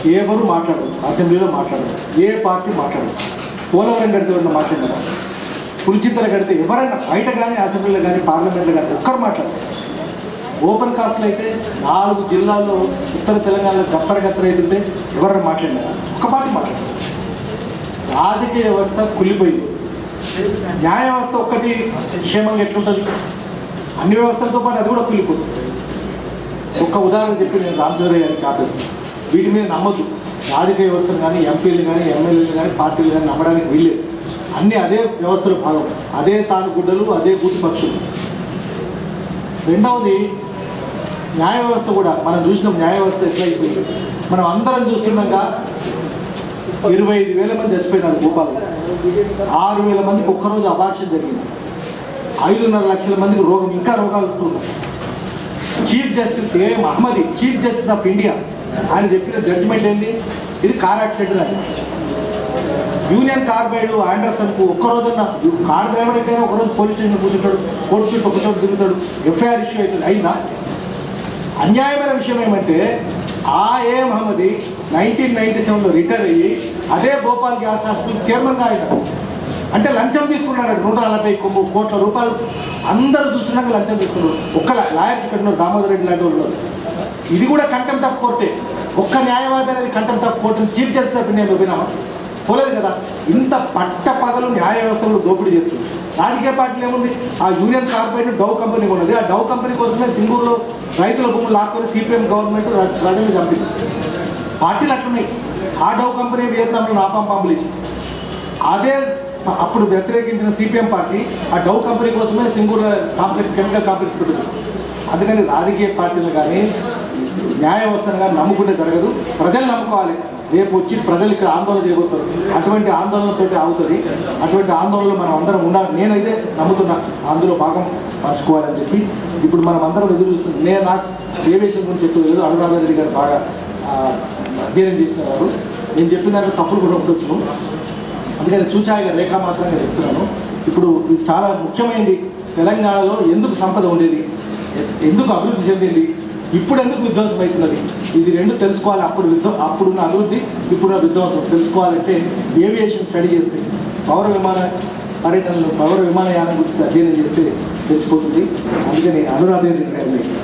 ఎవరు మాట్లాడరు అసెంబ్లీలో మాట్లాడరు ఏ పార్టీ మాట్లాడరు పోలవరం కడితే ఎవరైనా మాట్లాడారా పులిచింతలు కడితే ఎవరైనా బయట కానీ అసెంబ్లీలో కానీ పార్లమెంట్లో కానీ ఒక్కరు మాట్లాడరు ఓపెన్ కాస్ట్లో అయితే నాలుగు జిల్లాల్లో ఉత్తర తెలంగాణలో గత్తర గత్తర అవుతుంటే ఎవరైనా మాట్లాడినారా ఒక్క పార్టీ మాట్లాడారు రాజకీయ వ్యవస్థ కులిపోయింది న్యాయ వ్యవస్థ ఒక్కటి క్షేమంగా ఎట్లుంటుంది అన్ని వ్యవస్థలతో పాటు అది కూడా కులిపోతుంది ఒక్క ఉదాహరణ చెప్పి నేను రామచంద్ర గారికి ఆపేస్తాను వీటి మీద నమ్మద్దు రాజకీయ వ్యవస్థను కానీ ఎంపీలు కానీ ఎమ్మెల్యేలు కానీ పార్టీలు కానీ నమ్మడానికి వీల్లేదు అన్నీ అదే వ్యవస్థలో భాగం అదే తానుగుడ్డలు అదే గూటి పక్షులు రెండవది న్యాయ వ్యవస్థ కూడా మనం చూసినాం న్యాయ వ్యవస్థ ఎట్లా అయిపోయింది మనం అందరం చూస్తున్నాక ఇరవై ఐదు వేల మంది చచ్చిపోయినారు భూపాల్లో ఆరు వేల మందికి ఒక్కరోజు అబార్షన్ జరిగింది ఐదున్నర లక్షల మందికి రోగం ఇంకా రోగాలు వస్తున్నాయి chief justice AM Ahmadi chief justice of India ఆయన చెప్పిన జడ్జిమెంట్ ఏంటి ఇది కార్ యాక్సిడెంట్ అని యూనియన్ కార్బైడ్ ఆండర్సన్కు ఒక్కరోజున్న కార్ డ్రైవర్ అయితే ఒకరోజు పోలీస్ స్టేషన్ కూర్చుంటాడు కోర్టు చుట్టూ ఒక చోటు తిరుగుతాడు ఎఫ్ఐఆర్ ఇష్యూ అవుతుంది అయినా అన్యాయమైన విషయం ఏమంటే ఆ ఏ మహమ్మది నైన్టీన్ నైన్టీ సెవెన్లో రిటైర్ అయ్యి అదే భోపాల్ గ్యాస్ హాస్పిటల్ చైర్మన్గా ఆయన అంటే లంచం తీసుకున్నాడు నూట నలభై కొమ్ము కోట్ల రూపాయలు అందరూ చూస్తున్నాక లంచం తీసుకున్నారు ఒక్క లాయర్స్ పెట్టినారు దామోదర్ రెడ్డి లాంటి వాళ్ళు ఉన్నారు. ఇది కూడా కంటెంప్ట్ ఆఫ్ కోర్టే ఒక్క న్యాయవాది అనేది contempt of court chief justice of India పోయినామా పోలేదు కదా ఇంత పట్ట పగలు న్యాయ వ్యవస్థలో దోపిడీ చేస్తుంది రాజకీయ పార్టీలు ఏముంది ఆ యూనియన్ కార్పొరేట్ డౌ కంపెనీ ఉన్నది ఆ డౌ కంపెనీ కోసమే సింగూరులో రైతుల భూములు లాక్కొని సిపిఎం గవర్నమెంట్ ప్రజలు చంపింది పార్టీలు అట్లున్నాయి ఆ డౌ కంపెనీ వియత్నాంలో నాపం పంపులేసి అదే అప్పుడు వ్యతిరేకించిన సిపిఎం పార్టీ ఆ డౌ కంపెనీ కోసమే సింగూరు కాంప్లెక్స్ కెమికల్ కాంప్లెక్స్ పెట్టింది అందుకని రాజకీయ పార్టీలు కానీ న్యాయ వ్యవస్థను కానీ నమ్ముకుంటే జరగదు ప్రజలు నమ్ముకోవాలి రేపు వచ్చి ప్రజలు ఇక్కడ ఆందోళన చేయబోతారు అటువంటి ఆందోళనతో అవుతుంది అటువంటి ఆందోళనలో మనం అందరం ఉండాలి నేనైతే నమ్ముతున్నా అందులో భాగం పంచుకోవాలని చెప్పి ఇప్పుడు మనం అందరం ఎదురు చూస్తున్నాం నేను నాకు ఏవియేషన్ గురించి చెప్పలేదు అనురాధ రెడ్డి గారు బాగా ఆ, అధ్యయనం చేసిన వారు నేను చెప్పిన దాంట్లో తప్పులు కూడా ఉండొచ్చును అందుకని చూచాయిగా రేఖ మాత్రంగా చెప్తున్నాను ఇప్పుడు ఇది చాలా ముఖ్యమైనది తెలంగాణలో ఎందుకు సంపద ఉండేది ఎ- ఎందుకు అభివృద్ధి చెందింది ఇప్పుడు ఎందుకు విధ్వంసం అవుతున్నది ఇది రెండు తెలుసుకోవాలి అప్పుడు విధ్వ అప్పుడున్న అభివృద్ధి ఇప్పుడున్న విధ్వంసం తెలుసుకోవాలంటే ఏవియేషన్ స్టడీ చేస్తే పౌర విమాన పర్యటనలు పౌర విమానయానం గురించి అధ్యయనం చేస్తే తెలిసిపోతుంది అందుకని అనురాధ రెడ్డి గారిని